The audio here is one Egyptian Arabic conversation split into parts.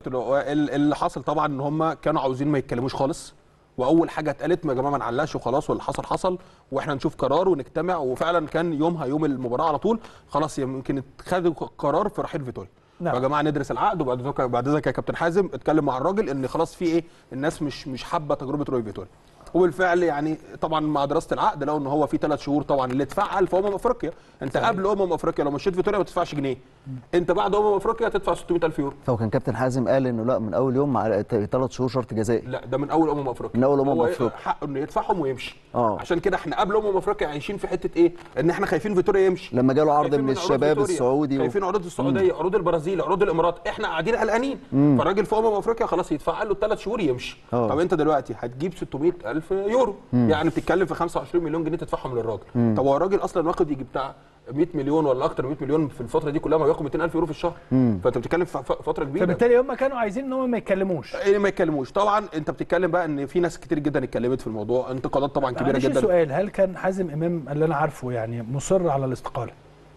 اللي حصل طبعا ان هم كانوا عاوزين ما يتكلموش خالص واول حاجه اتقالت يا جماعه ما نعلقش وخلاص واللي حصل حصل واحنا نشوف قرار ونجتمع وفعلا كان يومها يوم المباراه على طول خلاص يمكن خدوا قرار في رحيل فيتوريا نعم. يا جماعه ندرس العقد وبعد ذلك بعد ذلك يا كابتن حازم اتكلم مع الراجل ان خلاص في ايه الناس مش مش حابه تجربه روي فيتوريا وبالفعل يعني طبعا مع دراسه العقد لقوا ان هو في ثلاث شهور طبعا اللي اتفعل في امم افريقيا انت قبل امم افريقيا لو مشيت فيتوريا ما تدفعش جنيه انت بعد امم افريقيا هتدفع 600000 يورو فكان كابتن حازم قال انه لا من اول يوم مع ثلاث شهور شرط جزائي لا ده من اول امم افريقيا من أول أمم هو أفريقيا. حقه انه يدفعهم ويمشي آه. عشان كده احنا قبل امم افريقيا عايشين في حته ايه ان احنا خايفين فيتوريا يمشي لما جاله عرض خايفين من عروض الشباب فيتوريا، السعودي و... خايفين عروض السعوديه عروض البرازيل عروض الامارات احنا قاعدين قلقانين فالراجل في امم افريقيا خلاص يدفع له الثلاث شهور يمشي آه. طب انت دلوقتي هتجيب 600 الف يورو يعني بتتكلم في 25 مليون جنيه تدفعهم للراجل طب هو الراجل اصلا واخد يجي بتاع 100 مليون ولا اكتر من 100 مليون في الفتره دي كلها ما بياخد 200 الف يورو في الشهر فانت بتتكلم في ف- فتره كبيره فبالتالي هم كانوا عايزين ان هم ما يتكلموش إيه ما يتكلموش طبعا انت بتتكلم بقى ان في ناس كتير جدا اتكلمت في الموضوع انتقادات طبعا كبيره معلش جدا سؤال هل كان حازم امام اللي انا عارفه يعني مصر على الاستقاله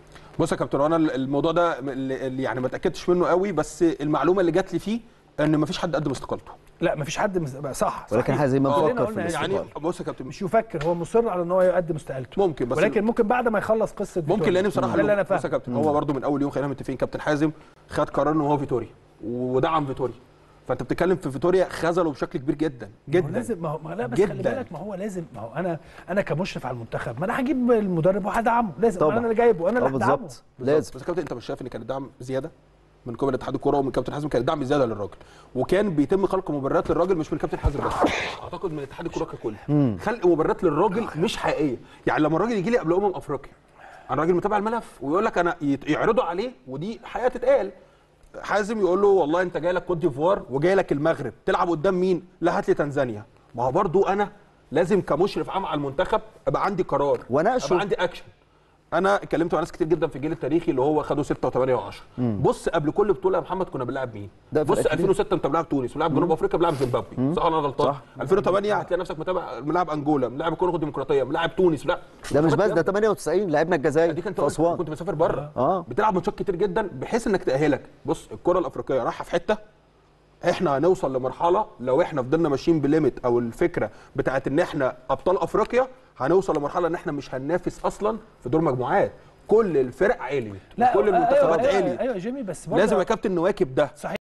بص يا كابتن انا الموضوع ده اللي اللي يعني ما اتاكدتش منه قوي بس المعلومه اللي جات لي فيه ان ما فيش حد قدم استقالته لا مفيش حد مس... صح ولكن صحيح. حازم كلنا بيفكر في قلنا الاستقالة. يعني بص يا كابتن مش يفكر هو مصر على ان هو يقدم استقالته ممكن بس ولكن ممكن بعد ما يخلص قصه ممكن فيتوريا. لان بصراحه ده اللي انا بص يا فاهم كابتن هو برده من اول يوم خلينا متفقين كابتن حازم خد قرار ان هو فيتوريا ودعم فيتوريا فانت بتتكلم في فيتوريا خذله بشكل كبير جدا ما هو جدا لازم ما هو ما لا بس خلي جداً. بالك ما هو لازم ما هو انا انا كمشرف على المنتخب ما انا هجيب المدرب وهدعمه لازم طبعاً. انا اللي جايبه انا اه اللي هدعمه بالظبط لازم بس يا كابتن انت مش شايف ان كان الدعم زياده من قبل اتحاد الكوره ومن كابتن حازم كان الدعم زياده للراجل وكان بيتم خلق مبررات للراجل مش من كابتن حازم بس اعتقد من اتحاد الكوره ككل خلق مبررات للراجل مش حقيقيه يعني لما الراجل يجي لي قبل امم افريقيا انا راجل متابع الملف ويقول لك انا يت- يعرضوا عليه ودي حقيقه تتقال حازم يقول له والله انت جاي لك كوت ديفوار وجاي لك المغرب تلعب قدام مين لا هات لي تنزانيا ما هو برضو انا لازم كمشرف عام على المنتخب ابقى عندي قرار وأناقشه. ابقى عندي اكشن انا اتكلمت مع ناس كتير جدا في الجيل التاريخي اللي هو خدوا 6 و8 و10 بص قبل كل بطوله يا محمد كنا بنلعب مين ده في بص الأكيد. 2006 انت بنلعب تونس بنلعب جنوب افريقيا بنلعب زيمبابوي صح ولا انا غلطان صح. 2008 هتلاقي نفسك متابع بنلعب انجولا بنلعب الكونغو الديمقراطيه بنلعب تونس بنلعب ده مش بس ده 98 لعبنا الجزائر دي كنت في اسوان كنت مسافر بره آه. بتلعب ماتشات كتير جدا بحيث انك تاهلك بص الكره الافريقيه رايحه في حته احنا هنوصل لمرحله لو احنا فضلنا ماشيين بليميت او الفكره بتاعت ان احنا ابطال افريقيا هنوصل لمرحله ان احنا مش هننافس اصلا في دور مجموعات كل الفرق عليت لا كل المنتخبات أيوة عليت ايوه, أيوة يا جيمي بس برضه لازم يا كابتن نواكب ده صحيح